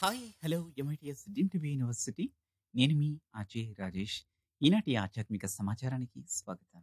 hi hello MITS deemed to be university నేను మీ అజయ్ రాజేష్ ఈనాటి ఆధ్యాత్మిక సమాచారానికి స్వాగతం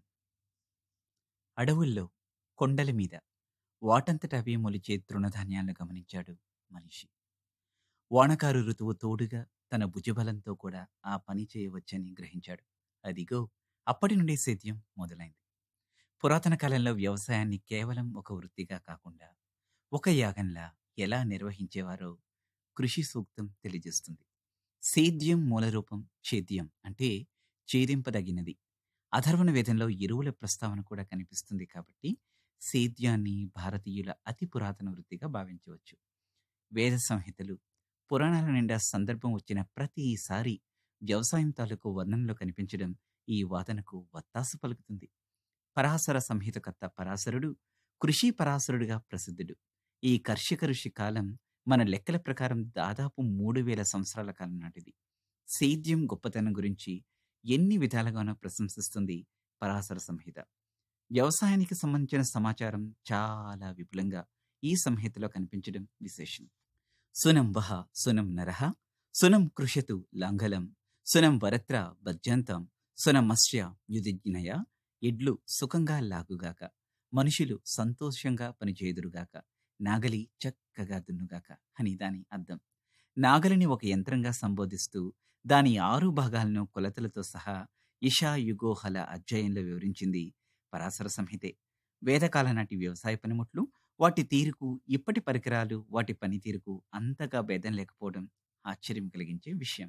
అడవుల్లో కొండల మీద వాటంతట అవే మొలిచే తృణధాన్యాలను గమనించాడు మనిషి వానకారు ఋతువు తోడుగా తన భుజబలంతో కూడా ఆ పని చేయవచ్చని గ్రహించాడు అదిగో అప్పటి నుండి సేద్యం మొదలైంది పురాతన కాలంలో వ్యవసాయాన్ని కేవలం ఒక వృత్తిగా కాకుండా ఒక యాగంలా ఎలా నిర్వహించేవారో కృషి సూక్తం తెలియజేస్తుంది సేద్యం మూలరూపం ఛేద్యం అంటే ఛేదింపదగినది అధర్వణ వేదంలో ఎరువుల ప్రస్తావన కూడా కనిపిస్తుంది కాబట్టి సేద్యాన్ని భారతీయుల అతి పురాతన వృత్తిగా భావించవచ్చు వేద సంహితలు పురాణాల నిండా సందర్భం వచ్చిన ప్రతిసారి వ్యవసాయం తాలూకు వర్ణనలో కనిపించడం ఈ వాదనకు వత్తాసు పలుకుతుంది పరాశర సంహితకర్త పరాశరుడు కృషి పరాశరుడుగా ప్రసిద్ధుడు ఈ కర్షక ఋషి కాలం మన లెక్కల ప్రకారం దాదాపు మూడు వేల సంవత్సరాల కాలం నాటిది సేద్యం గొప్పతనం గురించి ఎన్ని విధాలుగానో ప్రశంసిస్తుంది పరాశర సంహిత వ్యవసాయానికి సంబంధించిన సమాచారం చాలా విపులంగా ఈ సంహితలో కనిపించడం విశేషం సునం వహ సునం నరహ సునం కృషతు లాంగలం సునం వరత్ర బజ్జంతం సునమస్య యుధిజ్ఞయ ఎడ్లు సుఖంగా లాగుగాక మనుషులు సంతోషంగా పనిచేయుదురుగాక నాగలి చక్కగా దున్నుగాక అని దాని అర్థం నాగలిని ఒక యంత్రంగా సంబోధిస్తూ దాని ఆరు భాగాలను కొలతలతో సహా ఇషా యుగోహల అధ్యాయంలో వివరించింది పరాశర సంహితే వేదకాల నాటి వ్యవసాయ పనిముట్లు వాటి తీరుకు ఇప్పటి పరికరాలు వాటి పనితీరుకు అంతగా భేదం లేకపోవడం ఆశ్చర్యం కలిగించే విషయం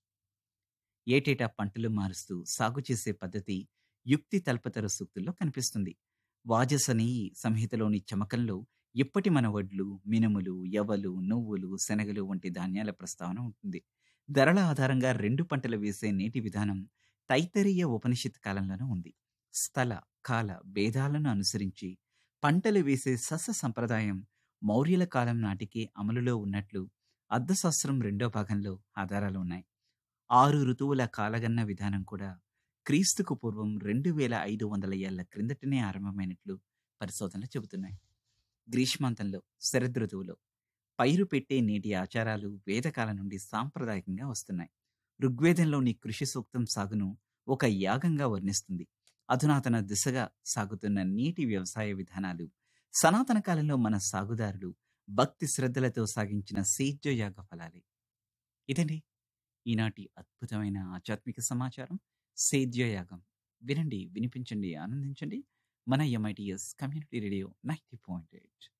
ఏటేటా పంటలు మారుస్తూ సాగు చేసే పద్ధతి యుక్తి తల్పతర సూక్తుల్లో కనిపిస్తుంది వాజసని సంహితలోని చమకంలో ఇప్పటి మన వడ్లు మినుములు యవలు నువ్వులు శనగలు వంటి ధాన్యాల ప్రస్తావన ఉంటుంది ధరల ఆధారంగా రెండు పంటలు వేసే నేటి విధానం తైతరీయ ఉపనిషత్ కాలంలోనూ ఉంది స్థల కాల భేదాలను అనుసరించి పంటలు వేసే సస్య సంప్రదాయం మౌర్యుల కాలం నాటికి అమలులో ఉన్నట్లు అర్థశాస్త్రం రెండో భాగంలో ఆధారాలు ఉన్నాయి ఆరు ఋతువుల కాలగన్న విధానం కూడా క్రీస్తుకు పూర్వం రెండు వేల ఐదు వందల ఏళ్ల క్రిందటనే ఆరంభమైనట్లు పరిశోధనలు చెబుతున్నాయి గ్రీష్మాంతంలో శరదృతువులో పైరు పెట్టే నీటి ఆచారాలు వేదకాలం నుండి సాంప్రదాయకంగా వస్తున్నాయి ఋగ్వేదంలోని కృషి సూక్తం సాగును ఒక యాగంగా వర్ణిస్తుంది అధునాతన దిశగా సాగుతున్న నీటి వ్యవసాయ విధానాలు సనాతన కాలంలో మన సాగుదారులు భక్తి శ్రద్ధలతో సాగించిన సేద్యయాగ ఫలాలే ఇదండి ఈనాటి అద్భుతమైన ఆధ్యాత్మిక సమాచారం సేద్యయాగం వినండి వినిపించండి ఆనందించండి మన MITS community radio ninety point eight